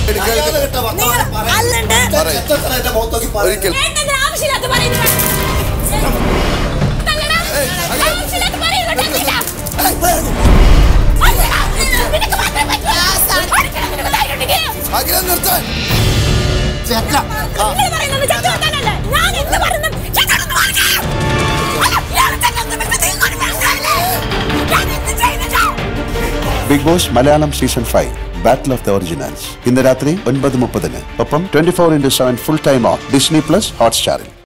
അയാളെ കേട്ട വർത്തമാനം പറയാൻ അല്ലണ്ട് പറയ്. എത്ര എന്റെ മുഖത്ത് നോക്കി പറയുന്നു. ഒരിക്കൽ ഏട്ടന്റെ ആവശ്യമില്ലാത്ത പറയുന്നത് തല്ലടാ. ആവശ്യമില്ലാത്ത പറയുന്നത് കേട്ടില്ല. അല്ലടാ. നിനക്ക് മാത്രമേ പറ്റൂ. അടിക്കണം, നിനക്ക് ധൈര്യം ഉണ്ടെങ്കിൽ. അഖില നിർത്താൻ ചേട്ടാ, ആ, നിങ്ങൾ പറയുന്നത് ചത്തു കൊണ്ടാണല്ലേ? ഞാൻ എന്ത് പറയുന്നു? ചത്തോടൊന്ന് മാറിക്കേ. അല്ല, ഇയാളെ തന്നെ ഒന്ന് വിട്ട് നീ ഇങ്ങോട്ട് മനസ്സിലായില്ലേ? ഞാൻ എന്ത് ചെയ്യുന്നില്ല? Bigg Boss Malayalam season five battle of the originals ഇന്ന് രാത്രി ഒൻപത് മുപ്പതിന് ഒപ്പം twenty four into seven full time on Disney plus ഹോട്ട്സ്റ്റാറിൽ